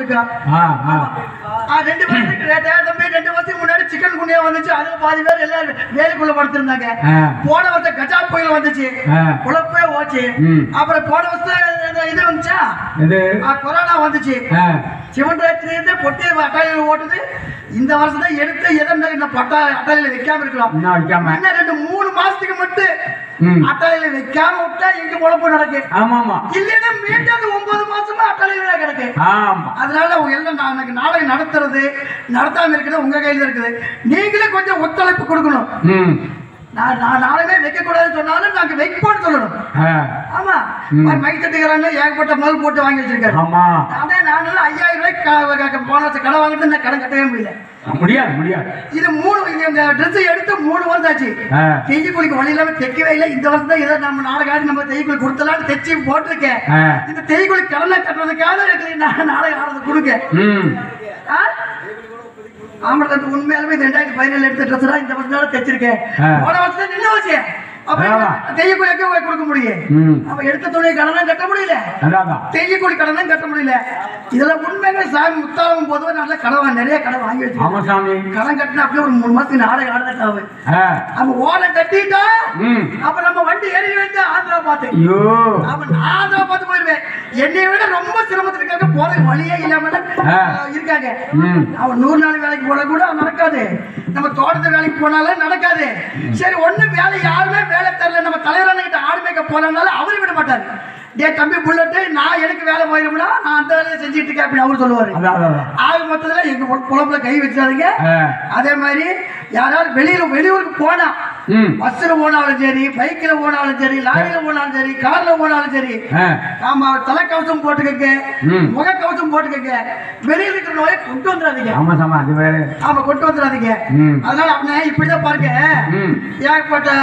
இருக்கா ஆ ஆ ஆ, ரெண்டு வருஷத்துக்கு ரே- ரே- தம்பி ரெண்டு வருஷத்துக்கு முன்னாடி சிக்கன் குனியா வந்துச்சு அதுல பாதி பேர் எல்லாரும் வேலைக்குள்ள படுத்திருந்தாங்க ஆ. போன வருஷம் கஜா புயல் வந்துச்சு ஆ. குழப்பே போச்சு ம். அப்புறம் போன வருஷம் இந்த இது வந்துச்சா இது ஆ, கொரோனா வந்துச்சு ஆ சிவன் ராத்திரி பொட்டி அட்டாளியில் ஓட்டுது இந்த வருஷம் தான் எடுத்து எதை இந்த பட்டா அட்டாளியில் வைக்காம இருக்கலாம் இன்னும் வைக்காம இன்னும் ரெண்டு மூணு மாசத்துக்கு மட்டும் ம் அட்டாளியில வைக்காம விட்டா எங்க பொழப்பு நடக்கு ஆமா ஆமா இல்லைன்னா மீண்டும் அது ஒன்பது மாசமா அட்டாளியில கிடக்கு ஆமா அதனால உங்க எல்லாம் நான் எனக்கு நாடகம் நடத்துறது நடத்தாம இருக்கிறது உங்க கையில இருக்குது நீங்களே கொஞ்சம் ஒத்துழைப்பு கொடுக்கணும் ம் நான் நான் நாடகமே வைக்க கூடாதுன்னு சொன்னாலும் நாங்க வைப்போம்னு சொல்லணும் ஆ ஆமா ம். மைக் தட்டுக்கிறாங்க ஏகப்பட்ட முதல் போட்டு வாங்கி வச்சிருக்காரு ஆமா அதே நானும் ஐயாயிரம் ரூபாய்க்கு க- க- போன வருஷம் கடை வாங்கிட்டு நான் கடன் கட்டவே முடியல முடியாது முடியாது இது மூணு இது இந்த ட்ரெஸ் எடுத்து மூணு வருஷம் ஆச்சு ஆ தெய்யக்குழிக்கு வழி இல்லாம தைக்கவே இல்லை இந்த வருஷம் தான் ஏதோ நம்ம நாடகாடி நம்ம தெய்யக்குழி கொடுத்தலாம்னு தைச்சு போட்டிருக்கேன் ஆ இந்த தெய்யக்குழி கடனை கட்டுறதுக்காக எனக்கு நான் நாடகம் ஆடுறது கொடுங்க ம் ஆ? ஆமா தம்பி, உண்மையாலுமே இந்த ரெண்டாயிரத்தி பதினேழு எடுத்த ட்ரெஸ் தான் இந்த வருஷம் தான் தைச்சிருக்கேன் ஆ. போன வருஷம் நின்று வச்சு ஆமா. அப்ப தெய்யக்குழிக்கு போய் கொடுக்க முடியும் ம் அப்ப எடுத்த துணை கடனும் கட்ட முடியல அதான் அதான். தெய்யக்குழி கடனும் கட்ட முடியல இதெல்லாம் உண்மையாலுமே சாமி முத்தாளம் பொதுவாக நல்ல கடன் வா- நிறைய கடன் வாங்கி வச்சு ஆமா சாமி கடன் கட்டினா அப்படியே ஒரு மூணு மாசத்துக்கு நாடகம் ஆடுறதுக்காக ஆ நம்ம ஓலை கட்டிட்டா ம் அப்ப நம்ம வண்டி ஏறி வந்து ஆந்திரா பார்த்து ஐயோ அப்ப நான் ஆந்திரா பார்த்து போயிருவேன் என்னை விட ரொம்ப சிரமத்தில் இருக்காங்க போறதுக்கு வழியே இல்லாம ஆ. இருக்காங்க ம் அவன் நூறு நாள் வேலைக்கு போனா கூட நடக்காது நம்ம தோட்டத்து வேலைக்கு போனாலும் நடக்காது சரி ஒண்ணு வேலை யாருமே வேலை தரல நம்ம தலைவரான கிட்ட ஆடு மேய்க்க போனாலும் அவரு விட மாட்டாரு டே தம்பி புல்லட்டு நான் எனக்கு வேலை போயிடும்னா நான் அந்த வேலையை செஞ்சுட்டு இருக்கேன் அப்படின்னு அவரு சொல்லுவாரு அதான் அதான் அதான். ஆக மொத்தத்துல எங்க பொ- பொழப்புல கை வச்சாதீங்க ஆ அதே மாதிரி யாராவது வெளியில வெளியூருக்கு போனா ம் பஸ்ஸில் போனாலும் சரி பைக்கில் போனாலும் சரி லாரியில் போனாலும் சரி கார்ல போனாலும் சரி ஆ ஆமா தலைக்கவசம் போட்டுக்கங்க ம். முகக்கவசம் போட்டுக்கங்க வெளியில இருக்கிற நோயை கொண்டு வந்துடாதீங்க ஆமா சாமா அது வேற ஆமா கொண்டு வந்துடாதீங்க ம் அதனால அப்படின்னா இப்படிதான் பாருங்க ம் ஏகப்பட்ட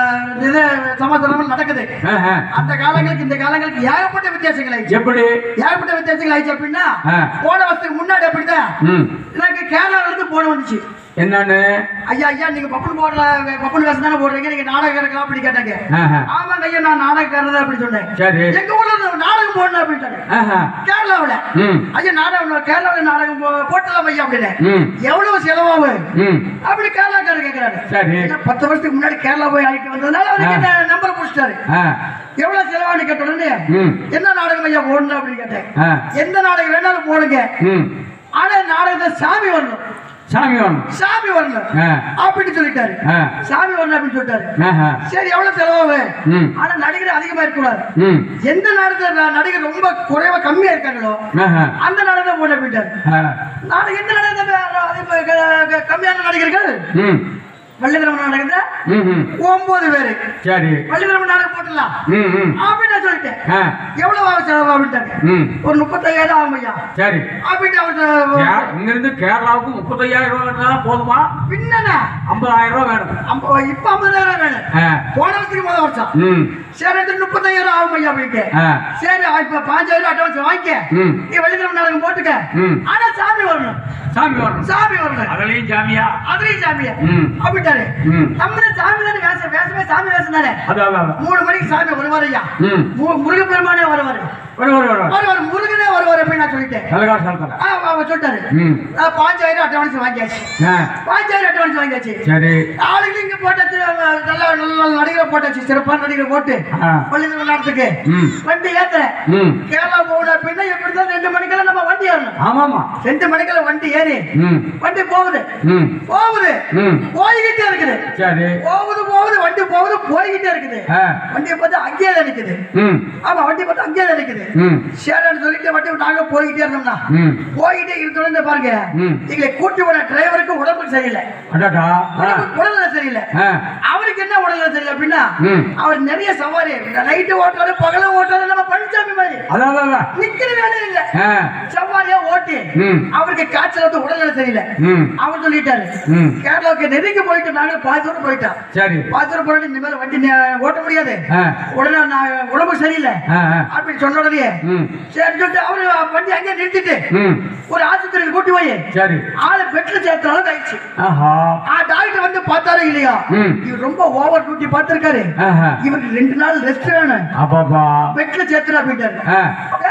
இது சமாதானம் நடக்குது ஆஹா. அந்த காலங்களுக்கு இந்த காலங்களுக்கு ஏகப்பட்ட வித்தியாசங்கள் ஆயிடுச்சு எப்படி ஏகப்பட்ட வித்தியாசங்கள் ஆயிடுச்சு அப்படின்னா ஆ. போன வருஷத்துக்கு முன்னாடி அப்படிதான் ம் எனக்கு கேரளால இருந்து போன வந்துச்சு என்னன்னு ஐயா ஐயா நீங்க பப்பன் போடுற பப்பன் வேஷம் தானே போடுறீங்க நீங்க நாடகம் இருக்கலாம் அப்படி கேட்டாங்க ஆஹா. ஆமாங்க ஐயா நான் நாடகக்காரர் தான் அப்படி சொன்னேன் சரி எங்க ஊர்ல இருந்து நாடகம் போடணும் அப்படின்ட்டாங்க ஆஹா. கேரளாவுல ம் ஐயா நாடகம் கேரளாவுல நாடகம் போ- போட்டலாம் ஐயா அப்படின்னு ம் எவ்வளவு செலவாகும் ம் அப்படி கேரளாக்காரர் கேட்கிறாரு சரி ஏன்னா, பத்து வருஷத்துக்கு முன்னாடி கேரளா போய் ஆடிட்டு வந்ததுனால அவருக்கு என்ன நம்பர் பிடிச்சிட்டாரு ஆ எவ்வளவு செலவானு கேட்ட உடனே ம் என்ன நாடகம் ஐயா போடணும் அப்படின்னு கேட்டேன் ஆ எந்த நாடகம் வேணாலும் போடுங்க ம் ஆனா நாடகத்தை சாமி வரணும் சாமி வரணும் சாமி வரணும் ஆ அப்படின்னு சொல்லிட்டாரு ஆ சாமி வரணும் அப்படின்னு சொல்லிட்டாரு ஆஹா. சரி எவ்வளவு செலவாகும் ம் ஆனா நடிகர் அதிகமா இருக்கக்கூடாது ம் எந்த நாடகத்துல ந- நடிகர் ரொம்ப குறைவா கம்மியா இருக்காங்களோ ஆஹா. அந்த நாடகம் போட போயிட்டாரு ஆ. நாடகம் எந்த நாடகத்துல அதிக க- க- கம்மியான நடிகர்கள் ம் வள்ளிக்கிழமை நாடகத்துல ம் ம் ஒன்பது பேரு சரி வள்ளிக்கிழமை நாடகம் போட்டுடலாம் ம் ம் அப்படின்னு நான் சொல்லிட்டேன் ஆ எவ்வளவு ஆகும் செலவு அப்படின்ட்டாங்க ம் ஒரு முப்பத்தையாயிரம் ஆகும் ஐயா சரி அப்படின்னு அவர் கே- இங்கிருந்து கேரளாவுக்கு முப்பத்தையாயிரம் ரூபா இருந்தா போதுமா பின்னண்ணா ஐம்பதாயிரம் ரூபா வேணும் அப்போ இப்ப ஐம்பதாயிரம் வேணும் ஆ போன வருஷத்துக்கு முதல் வருஷம் ம் சரி எடுத்து முப்பத்தாயிரம் ஆகும் ஐயா அப்படின்ட்டு ஆ சரி இப்ப பாஞ்சாயிரம் அட்வான்ஸ் வாங்கிக்க ம் நீ வெள்ளிக்கிழமை நாடகம் போட்டுக்க ம் ஆனா சாமி வரணும் சாமி வரணும் சாமி வரணும் அதுலயும் சாமியா அதுலயும் சாமியா ம் அப்படின்ட்டாரு ம் நம்ம சாமி தானே வேஷம் வேஷமே சாமி வேஷம் தானே அதான் அதான் அதான். மூணு மணிக்கு சாமி வருவார் ஐயா ம் மு- முருக பெருமானே வருவாரு வரும் வரும் வரும் வருவார் முருகனே வருவார் அப்படின்னு நான் சொல்லிட்டேன் தலைகார சலத்தலை ஆ, அவர் சொல்லிட்டாரு ம் ஆ, பாஞ்சாயிரம் அட்வான்ஸ் வாங்கியாச்சு ஆ பாஞ்சாயிரம் அட்வான்ஸ் வாங்கியாச்சு சரி ஆளுங்க இங்க போட்டாச்சு நல்ல நல்ல நல்ல நடிகரை போட்டாச்சு சிறப்பான நடிகரை போட்டு ஆ பள்ளிக்கூட நடத்துக்கு ம் வண்டி ஏத்துறேன் ம் கேரளா போகணும் அப்படின்னா எப்படிதான் ரெண்டு மணிக்கெல்லாம் நம்ம வண்டி ஏறணும் ஆமாமா ரெண்டு மணிக்கெல்லாம் வண்டி ஏறி ம் வண்டி போகுது ம் போகுது ம் போய்கிட்டே இருக்குது சரி போகுது போகுது வண்டி போகுது போய்கிட்டே இருக்குது ஆ வண்டியை பார்த்து அங்கேயே தான் நிக்குது ம் ஆமா வண்டி பார்த்து அங்கேயே தான் நிக்குது ம் சரின்னு சொல்லிட்டு வண்டி நாங்க போய்கிட்டே இருந்தோம்னா ம் போய்கிட்டே இருந்தோம்னு பாருங்க ம். எங்களை கூட்டி போன டிரைவருக்கு உடம்புக்கு சரியில்லை அடாடா ஆ உடம்புக்கு உடல்நிலை சரியில்லை ஆ அவருக்கு என்ன உடல்நிலை சரியில்லை அப்படின்னா ம் அவர் நிறைய சவாரி நைட்டு ஓட்டுறாரு பகல ஓட்டுறாரு நம்ம பழனிசாமி மாதிரி அதான் அதான், அதான் நிக்கிற வேலையே இல்ல ஆ சவாரியா ஓட்டி ம் அவருக்கு காய்ச்சல் வந்து உடல்நிலை சரியில்லை ம் அவர் சொல்லிட்டாரு ம் கேரளாவுக்கு நெருங்கி போயிட்டு நாங்க பாதி தூரம் போயிட்டோம் சரி பாதி தூரம் போயிட்டு இனிமேல் வண்டி நே- ஓட்ட முடியாது ஆ உடனே நான் உடம்பு சரியில்லை ஆ ஆ அப்படின்னு சொன்ன உடனே ம் சரி சொல்லிட்டு அவரு வண்டி அங்கேயே நிறுத்திட்டு ம் ஒரு ஆஸ்பத்திரிக்கு கூட்டி போய் சரி ஆளை பெட்ல சேர்த்த அளவுக்கு ஆயிடுச்சு ஆஹா ஆ டாக்டர் வந்து பார்த்தாரு இல்லையா ம் இவர் ரொம்ப ஓவர் டியூட்டி பார்த்திருக்காரு ஆஹா இவருக்கு ரெண்டு நாள் ரெஸ்ட் வேணும் அப்பாப்பா பெட்ல சேர்த்துறா போயிட்டாரு ஆ வேற வழி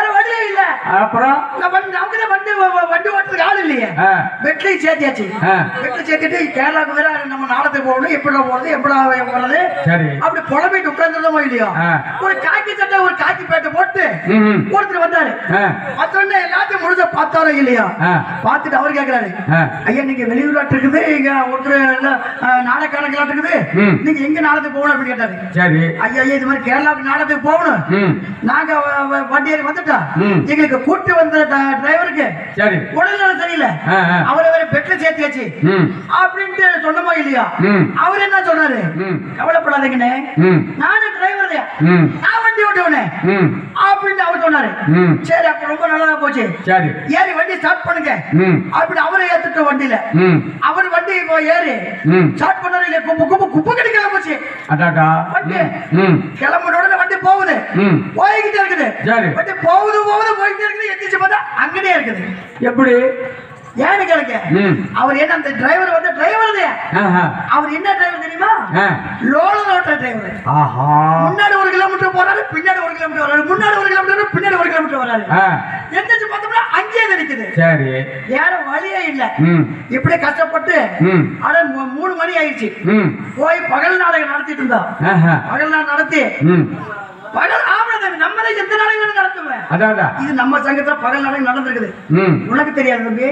இல்ல அப்புறம் நான் வண்டி நமக்கு தான் வண்டி வ- வ- வண்டி ஓட்டுறதுக்கு ஆள் இல்லையே ஆ, வெட்டிலையும் சேர்த்தியாச்சு ஆ. வெட்டில சேர்த்துட்டு கேரளாவுக்கு வேற நம்ம நாடத்துக்கு போகணும் எப்படி போறது எப்படி போறது சரி அப்படி புலம்பிட்டு உட்கார்ந்துருந்தோமோ இல்லையோ ஆ. ஒரு காக்கி சட்டை ஒரு காக்கி பேட்டை போட்டு ம், ம். ஒருத்தர் வந்தாரு ஆ, மத்தவொடனே எல்லாத்தையும் முடிஞ்ச பார்த்தாரோ இல்லையா ஆ. பார்த்துட்டு அவர் கேக்குறாரு ஆ. ஐயா நீங்க வெளியூராட்டு இருக்குது இங்க ஒருத்தர் எல்லாம், ஆ, நாடகாரங்களாட்டு இருக்குது ம். நீங்க எங்க நாடத்துக்கு போகணும் அப்படின்னு கேட்டாரு சரி ஐயா ஐயா இது மாதிரி கேரளாவுக்கு நாடத்துக்கு போகணும் ம் நாங்க வ- வ- வண்டி ஏறி வந்துட்டோம் ம். எங்களுக்கு கூட்டு வந்த ட- டிரைவருக்கு சரி உடல்நலம் சரியில்லை ஆ, ஆ. அவரை வேற பெட்ல சேர்த்தியாச்சு ம் அப்படின்ட்டு சொன்னமா இல்லையா ம். அவர் என்ன சொல்றாரு ம். கவலைப்படாதீங்கண்ணே ம் நானும் டிரைவர் தான் ம் நான் வண்டி ஓட்டுவனே ம் அப்படின்னு அவர் சொன்னாரு ம் சரி அப்ப ரொம்ப நல்லதா போச்சு சரி ஏறி வண்டி ஸ்டார்ட் பண்ணுங்க ம் அப்படி அவரை ஏத்துட்ட வண்டியில ம் அவர் வண்டி இப்போ ஏறி ம் ஸ்டார்ட் பண்ணாரு இல்ல குப்பு குப்பு குப்பு கடி கிளம்புச்சு அடாடா வண்டி ம் கிளம்பின உடனே வண்டி போகுது ம் போய்கிட்டே இருக்குது சரி. வண்டி போகுது போகுது போய்கிட்டே இருக்குது எந்திரிச்சு பார்த்தா அங்கனே இருக்குது எப்படி ஏன்னு கேளுங்க ம் அவர் என்ன அந்த டிரைவர் வந்து டிரைவர் தான் ஆஹா அவர் என்ன டிரைவர் தெரியுமா ஆ லோல ஓட்டுற டிரைவர் ஆஹா முன்னாடி ஒரு கிலோமீட்டர் போறாரு பின்னாடி ஒரு கிலோமீட்டர் வராரு முன்னாடி ஒரு கிலோமீட்டர் பின்னாடி ஒரு கிலோமீட்டர் வராரு ஆ எந்திரிச்சு பார்த்தோம்னா அங்கேயே நிற்குது சரி வேற வழியே இல்ல ம் இப்படியே கஷ்டப்பட்டு ம் ஆனா மூ- மூணு மணி ஆயிடுச்சு ம் போய் பகல் நாடகம் நடத்திட்டு இருந்தோம் ஆஹா பகல் நாடகம் நடத்தி ம் பகல் ஆமா நம்ம தான் எந்த நாடகம் நடத்துவேன் அதான் அதான். இது நம்ம சங்கத்துல பகல் நாடகம் நடந்திருக்குது ம் உனக்கு தெரியாது தம்பி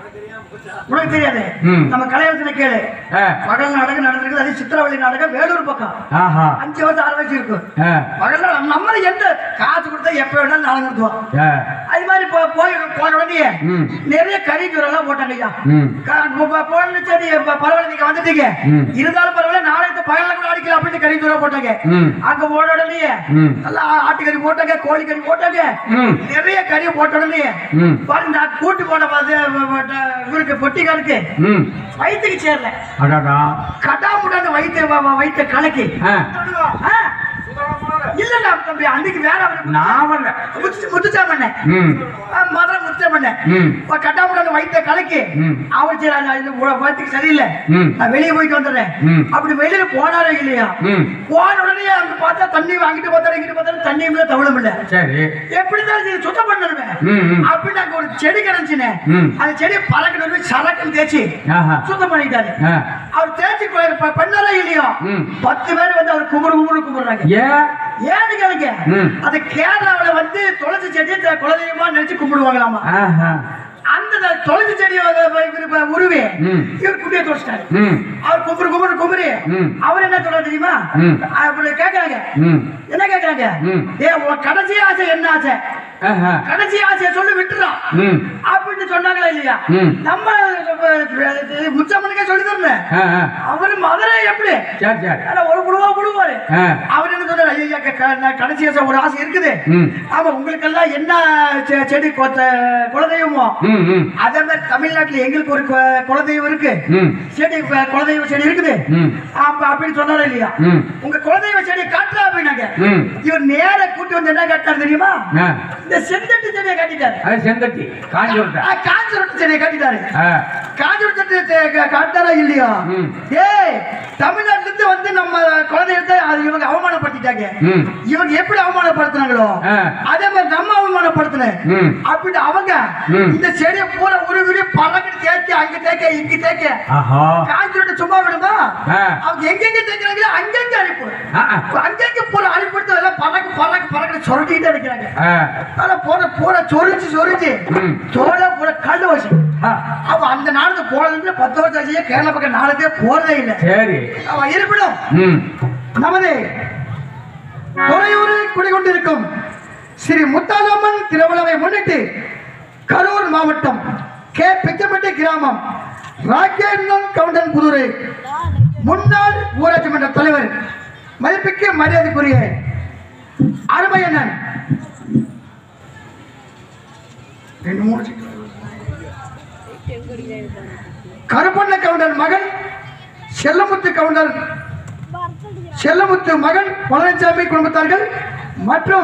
உனக்கு தெரியாது ம். நம்ம கலையரசனை கேளு ஆ பகல் நாடகம் நடந்திருக்குது அது சித்திரவழி நாடகம் வேலூர் பக்கம் ஆஹா அஞ்சு வருஷம் ஆறு வயசு இருக்கும் ஆ பகல் நாடகம் நம்ம எந்த காசு கொடுத்தா எப்ப வேணாலும் நாடகம் நடத்துவோம் ஆ அது மாதிரி போ- போய் போன உடனே ம் நிறைய கறி எல்லாம் போட்டாங்க ஐயா ம் கா- போ- போ- போன சரி ப- பரவாயில்ல நீங்க வந்துட்டீங்க ம். இருந்தாலும் பரவாயில்ல நாளைக்கு பகல்ல கூட அடிக்கலாம் அப்படின்னு கறி தூரம் போட்டாங்க ம் அங்க போன உடனே ம் நல்லா ஆட்டுக்கறி போட்டாங்க கோழி கறி போட்டாங்க ம் நிறைய கறி போட்ட உடனே ம் பாருங்க நான் கூட்டு போன பாது இவருக்கு பொட்டிக்காருக்கு ம் வயிற்றுக்கு சேரல அடாடா கட்டாமுடான்னு வயிற்று வயிற்று கலக்கி ஆ ஆ? இல்ல தம்பி அன்னைக்கு வேற அவரு நான் வரல முத்து முத்துச்சாமண்ணே ம் மதுரை முத்துச்சாமண்ணே ம் கட்டாமுடான்னு வயிற்று கலக்கி ம் அவர் சரி அது இது உ- வயிற்றுக்கு சரியில்லை ம் நான் வெளியே போயிட்டு வந்துடுறேன் ம் அப்படி வெளியில போனாரே இல்லையா ம் போன உடனே அங்க பார்த்தா தண்ணி வாங்கிட்டு பார்த்தாரு இங்கிட்டு பார்த்தாரு தண்ணியும் இல்லை தவளும் இல்லை சரி எப்படி தான் இது சுத்தம் பண்ணணுமே ம் ம் அப்படின்னு அங்க ஒரு செடி கிடந்துச்சுனே ம் அந்த செடி பறக்கணும் போய் சரக்குன்னு தேய்ச்சி ஆஹா சுத்தம் பண்ணிட்டாரு ஆ அவர் தேய்ச்சி கொ- ப- பண்ணாரே இல்லையோ ம் பத்து பேர் வந்து அவர் குமுறு குமுறு குமுறாங்க ஏன் ஏன்னு கேளுங்க ம் அது கேரளாவுல வந்து துளசி செடியை த- குலதெய்வமா நினைச்சு கும்பிடுவாங்களாமா ஆஹா அந்த த- துளசி செடியை வ- வ- இவரு ப- உருவி ம் இவர் குட்டியை துளைச்சிட்டாரு ம் அவர் கும்பிடு கும்பிடு கும்பிடு ம் அவர் என்ன சொல்றாரு தெரியுமா ம் அப்படி கேட்கறாங்க ம் என்ன கேட்கறாங்க ம் ஏ உன் கடைசி ஆசை என்ன ஆசை ஆஹா கடைசி ஆசையை சொல்லி விட்டுறான் ம் அப்படின்னு சொன்னாங்களா இல்லையா ம் நம்ம முச்சம்மனுக்கே சொல்லி தரல ஆ ஆ அவரு மதுரை எப்படி சரி சரி ஆனா ஒரு புழுவா புழுவாரு ஆ அவர் என்ன சொல்றாரு ஐயா க- க- நான் கடைசி ஆசை ஒரு ஆசை இருக்குது ம் ஆமா உங்களுக்கெல்லாம் என்ன செ- செடி கொத்த குலதெய்வமோ ம் ம் அதே மாதிரி தமிழ்நாட்டுல எங்களுக்கு ஒரு கு- குலதெய்வம் இருக்கு ம் செடி கு- குலதெய்வ செடி இருக்குது ம் அப்ப அப்படின்னு சொன்னாரா இல்லையா ம் உங்க குலதெய்வ செடி காட்டுறா அப்படின்னாங்க ம் இவர் நேர கூட்டி வந்து என்ன காட்டாரு தெரியுமா ஆ இந்த செந்தட்டு செடியை காட்டிட்டாரு அது செந்தட்டி காஞ்சி விட்டா ஆ, காஞ்ச ரொட்டி செடியை காட்டிட்டாரு ஆ காஞ்ச ரொட்டி செடியை கா- காட்டாரா இல்லையா ம் ஏய் தமிழ்நாட்டுல இருந்து வந்து நம்ம குழந்தைகளை அது இவங்க அவமானப்படுத்திட்டாங்க ம் இவங்க எப்படி அவமானப்படுத்துனாங்களோ ஆ அதே மாதிரி நம்ம அவமானப்படுத்தினேன் ம் அப்படின்னு அவங்க ம். இந்த செடியை பூரா உருவி பறக்கிட்டு தேய்க்க அங்க தேய்க்க இங்க தேய்க்க ஆஹா காஞ்சி ரொட்டி சும்மா விடுமா ஆ அவங்க எங்கெங்க தேய்க்கிறாங்களோ அங்கங்க அனுப்பு ஆ ஆ. அங்கங்க பூரா அனுப்பிட்டு எல்லாம் பறக்கு பறக்கு பறக்கு சுரட்டிக்கிட்டே இருக்கிறாங்க ஆ ஆனா பூரா பூரா சொரிஞ்சு சொரிஞ்சு ம் தோலை பூரா கல்லு வச்சு ஆ அவ அந்த நாளுக்கு போனதுல பத்து வருஷம் ஆச்சு கேரளா பக்கம் நாளுக்கே போறதே இல்லை சரி அவ இருப்பிடும் ம் நமது துறையூரில் குடிகொண்டிருக்கும் ஸ்ரீ முத்தாலம்மன் திருவிழாவை முன்னிட்டு கரூர் மாவட்டம் கே பிச்சப்பட்டி கிராமம் ராக்கேந்தன் கவுண்டன் புதூர் முன்னாள் ஊராட்சி மன்ற தலைவர் மதிப்புக்கு மரியாதைக்குரிய அருமையண்ணன் ரெண்டு மூணு சீக்கிரம். கருப்பண்ண கவுண்டர் மகன் செல்லமுத்து கவுண்டர் செல்லமுத்து மகன் பழனிசாமி குடும்பத்தார்கள் மற்றும்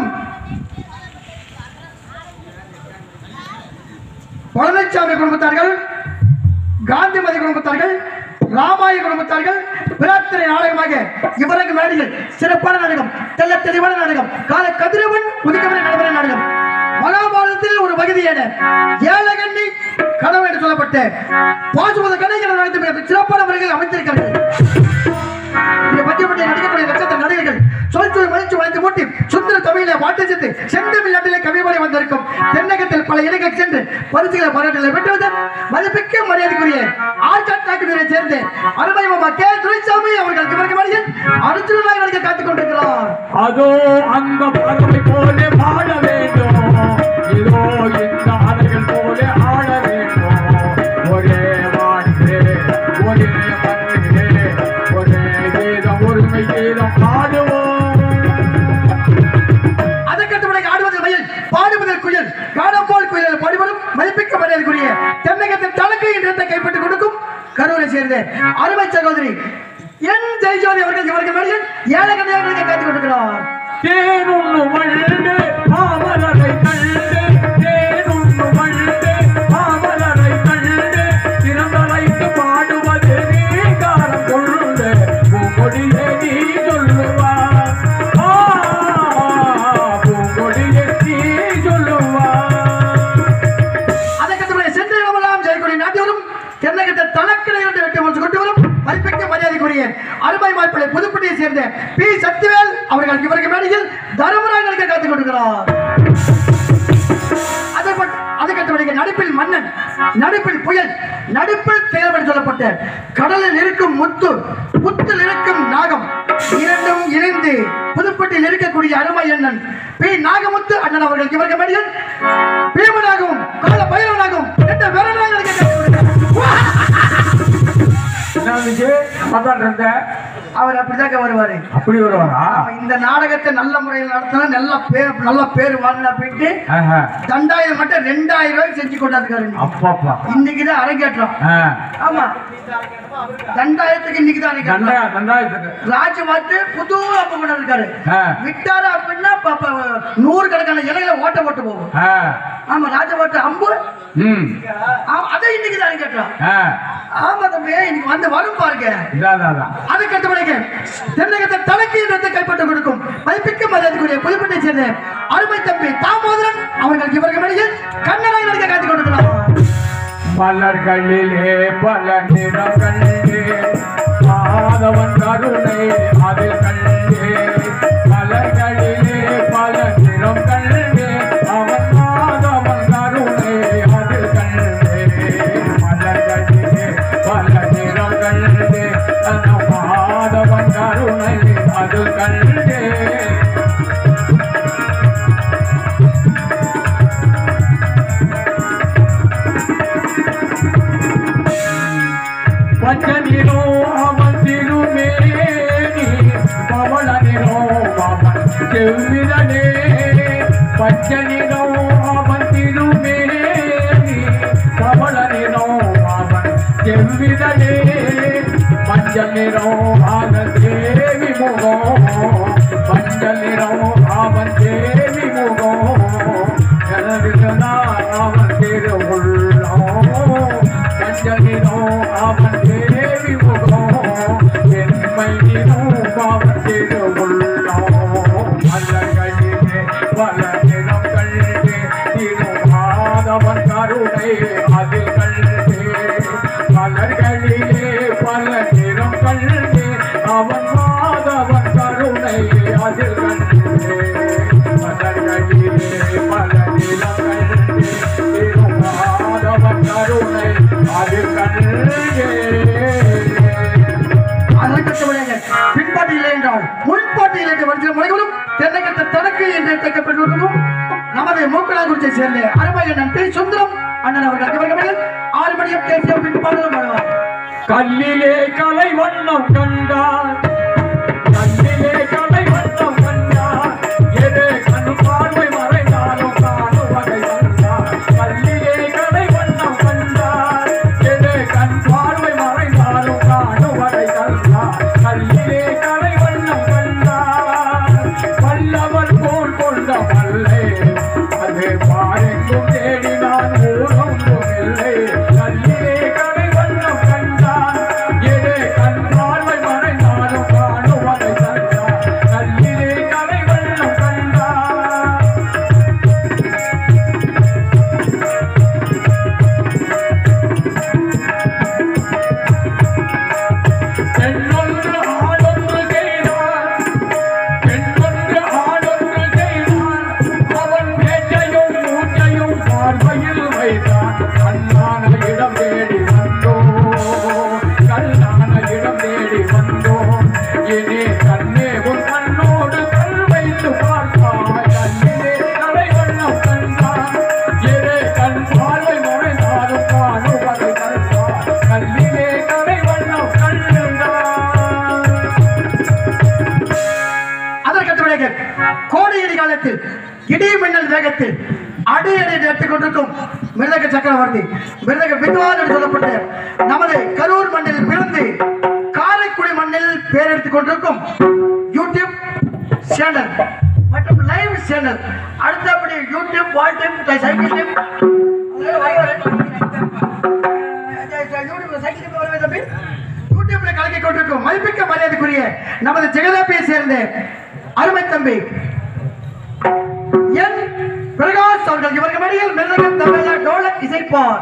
பழனிசாமி குடும்பத்தார்கள் காந்திமதி குடும்பத்தார்கள் ராமாய குடும்பத்தார்கள் பிரார்த்தனை நாடகமாக இவரது நாடுகள் சிறப்பான நாடகம் தெல்ல தெளிவான நாடகம் கால கதிரவன் உதிக்கவரை நடைபெற நாடகம் மகாபாரத மகாபாரதத்தில் ஒரு பகுதியான ஏழகண்ணி கனவு என்று சொல்லப்பட்ட பாசுபத கணைகளை நடத்தி மிக சிறப்பான முறையில் அமைத்திருக்கிறார்கள் இதை பற்றி பற்றி நடிக்கக்கூடிய நட்சத்திர நடிகர்கள் சொல் மகிழ்ச்சி வளைத்து மூட்டி சுந்தர தமிழிலே வாட்டச்சித்து செந்தமிழ் நாட்டிலே கவிமொழி வந்திருக்கும் தென்னகத்தில் பல இடங்கள் சென்று பரிசுகளை பாராட்டுகளை பெற்றுவது மதிப்பிக்க மரியாதைக்குரிய ஆர்காட்டாக்குதிரை சேர்ந்து அருமை மாமா கே துரைசாமி அவர்கள் இவருக்கு மணியில் அர்ஜுனனாக நடிக்க காத்துக் கொண்டிருக்கிறார் அதோ அந்த பறவை போல பாட வேண்டும் இதோ இந்த அலைகள் போல ஆட வேண்டும் ஒரே வானிலே ஒரே மண்ணிலே ஒரே கீதம் ஒருமை கீதம் பாடுவோம் அதற்கடுத்தபடி ஆடுவதில் மயில் பாடுவதில் குயில் காலம் போல் குயில் பாடுவதும் மதிப்பிக்க மரியாதைக்குரிய தென்னகத்தின் தனக்கு என்ற கைப்பற்றி கொடுக்கும் கரூரை சேர்ந்த அருமை சகோதரி என் ஜெயஜோதி அவர்கள் இவர்கள் மணியில் ஏழகண்ணையாக காத்துக் கொண்டிருக்கிறார் தேனுண்ணு வழுந்து மாமலரை கண்டு தேனுண்ணு வழுந்து மாமலரை கண்டு திறந்தலைத்து பாடுவது நீங்காரம் கொள்ளுது பூங்கொடியே நீ சொல்லுவா ஆ, பூங்கொடியே நீ சொல்லுவா அதற்கடுத்தபடி சென்ற இடமெல்லாம் ஜெயக்குடி நாட்டியவரும் தென்னகத்தை தனக்கிளை என்று வெட்டி முடிச்சு கொண்டு வரும் மதிப்பிக்க மரியாதைக்குரிய அருமை மாப்பிள்ளை புதுப்பட்டியை சேர்ந்த பி சக்திவேல் அவர்கள் இவருக்கு மேடையில் தர்மராஜனுக்கு காத்துக் கொண்டிருக்கிறார் அதற்கு- அதுக்கடுத்தபடி நடிப்பில் மன்னன் நடிப்பில் புயல் நடிப்பில் தேர்வன் சொல்லப்பட்ட கடலில் இருக்கும் முத்து முத்தில் இருக்கும் நாகம் இரண்டும் இணைந்து புதுப்பட்டியில் இருக்கக்கூடிய அருமை அண்ணன் பி நாகமுத்து அண்ணன் அவர்கள் இவருக்கு மேடையில் பீமனாகவும் கால பைரவனாகவும் என்ற வீரனாக என்ன விஜய் அதான் இருந்த அவர் அப்படிதாங்க வருவாரு அப்படி வருவாரா அவன் இந்த நாடகத்தை நல்ல முறையில் நடத்தினா நல்ல பேர் நல்ல பேர் வாங்கினா போயிட்டு ஆஹா. தண்டாயிரம் மட்டும் ரெண்டாயிரம் ரூபாய்க்கு செஞ்சு கொண்டாந்துக்காரு அப்பப்பா இன்னைக்கு தான் அரங்கேற்றம் ஆ. ஆமா தண்டாயிரத்துக்கு இன்னைக்கு தான் நண்டா அரங்கேற்றம் நண்டாயிரத்துக்கு ராஜ் மாட்டு புது அப்ப கொண்டு இருக்காரு ஆ. விட்டாரு அப்படின்னா பாப்பா நூறு கணக்கான இலைகளை ஓட்ட போட்டு போகும் ஆ. ஆமா ராஜ மாட்டு அம்பு ம் ஆமா, அதை இன்னைக்கு தான் அரங்கேற்றம் ஆ. ஆமா தம்பி இன்னைக்கு வந்து வரும் பாருங்க இதான் இதான், இதான். அதுக்கு அடுத்தபடிக்கு தென்னகத்தை தனக்கு இடத்தை கைப்பற்ற கொடுக்கும் மதிப்பிக்க மரியாதைக்குரிய புதுப்பட்டை சேர்ந்த அருமை தம்பி தாமோதரன் அவர்களுக்கு இவர்கள் மேடையில் கண்ணனாய் நடிக்க காத்துக் கொண்டிருக்கிறார் மலர்களிலே பல நிறங்களே மாதவன் கருணை அதில் கண்டே மலர்களிலே பல நிறம் கண்டே அவன் மாதவன் கருணை அதில் கண்டே மலர்களிலே பல நிறம் கண்டே அந்த மாதவன் கருணை அதில் கண்டே பச்சனிலோ அவன் திருமேனி பவளனிலோ அவன் செவ்விதனே பச்சனிலோ அவன் திருமேனி பவளனிலோ அவன் செவ்விதனே பஞ்சனிலோ அவன் தேவி முகம் பஞ்சனிலோ அவன் தேவி முகம் எனதுதான் அவன் திருவுள்ளம் கஞ்சனினோ அவன் தேவி முகம் என்மையினோ அவன் திருவுள்ளம் மலர்களிலே பல நிறம் கண்டே திருமாதவன் கருணை அதில் கண்டே மலர்களிலே பல நிறம் கண்டே அவன் மாதவன் கருணை அதில் கண்டே மலர்களிலே பல நிறம் கண்டே திருமாதவன் கருணை அதில் கண்டே அதற்கு அடுத்தபடியாக பின்பாட்டு இல்லை என்றால் முன்பாட்டு இல்லை என்ற வரிசையில் முறைகளும் தென்னகத்தை தனக்கு என்று தைக்கப்பட்டிருக்கும் நமது மூக்கலாங்குறிச்சியை சேர்ந்த அருமை அண்ணன் பி சுந்தரம் அண்ணன் அவர்கள் இவர்கள் மேடையில் ஆறு மணியும் பேசிய பின்பாடு வருவார் கல்லிலே கலை வண்ணம் கண்டார் கல்லிலே கலை வண்ணம் கண்டார் எது கண் பார்வை மறைந்தாலும் காணுவதை கண்டார் கல்லிலே கலை வண்ணம் கண்டார் எது கண் பார்வை மறைந்தாலும் காணுவதை கண்டார் கல்லிலே கலை வண்ணம் கண்டார் வல்லவர் போல் கொண்ட வல்லை அது பாரெங்கும் தேடினான் ஊரொன்றும் இல்லை கல்லிலே கலை வண்ணம் கண்டான் எது கண் பார்வை மறைந்தாலும் நேரத்தில் இடி மின்னல் வேகத்தில் அடி அடி எடுத்துக் கொண்டிருக்கும் மிருதக சக்கரவர்த்தி மிருதக வித்வான் என்று சொல்லப்பட்ட நமது கரூர் மண்ணில் பிறந்து காரைக்குடி மண்ணில் பேர் எடுத்துக் கொண்டிருக்கும் யூடியூப் சேனல் மற்றும் லைவ் சேனல் அடுத்தபடி யூடியூப் வால்டியூப் சைக்கிள் டியூப் யூடியூப்ல கலக்கி கொண்டிருக்கும் மதிப்பிக்க மரியாதைக்குரிய நமது ஜெகதாப்பியை சேர்ந்த அருமை தம்பி என் பிரகாஷ் அவர்கள் இவர்கள் மடியில் மிருதகம் தமிழ டோலக் இசைப்பார்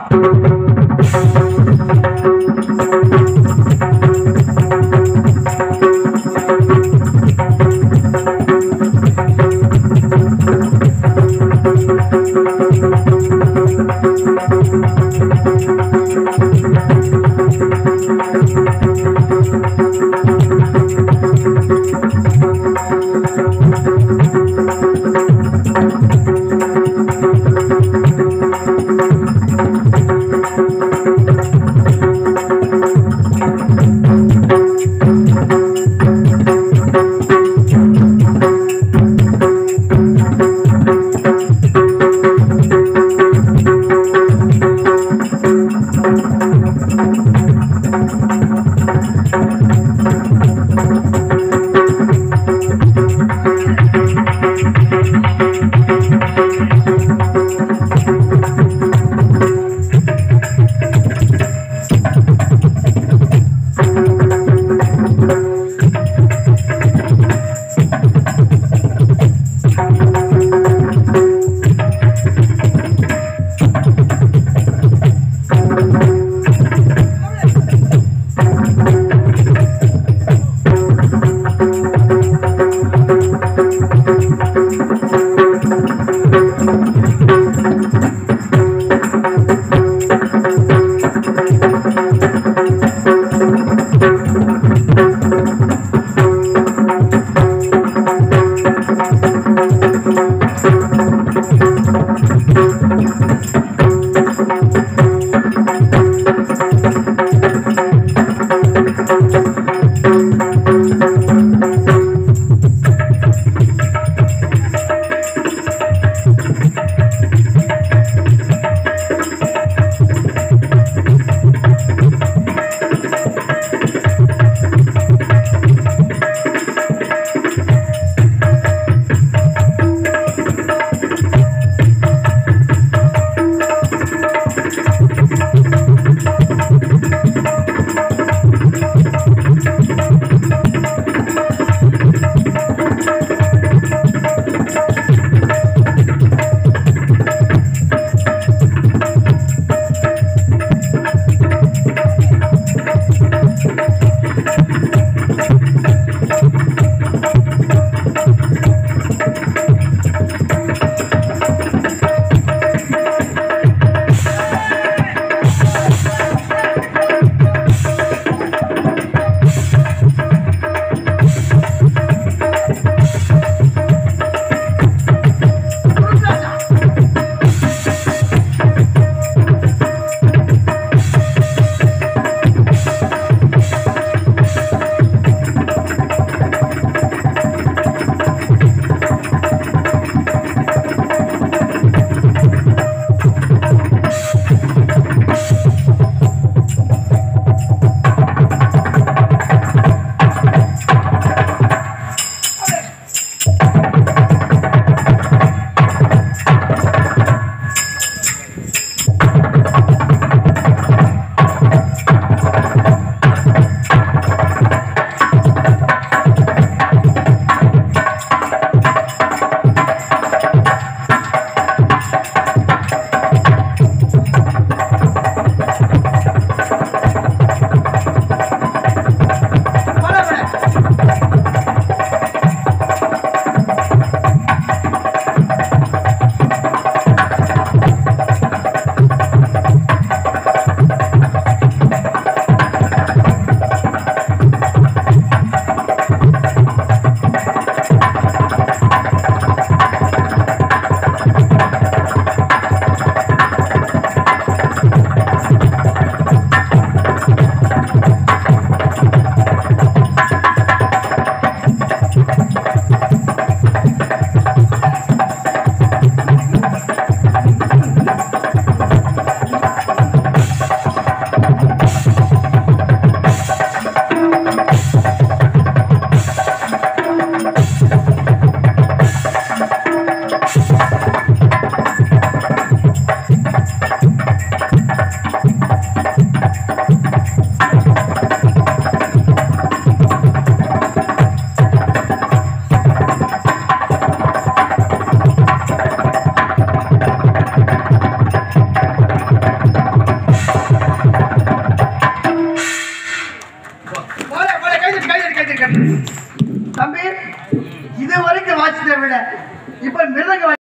போல போல கைது கைது கைது கைது தம்பி இது வரைக்கும் வாசித்ததை விட இப்ப மிருதங்க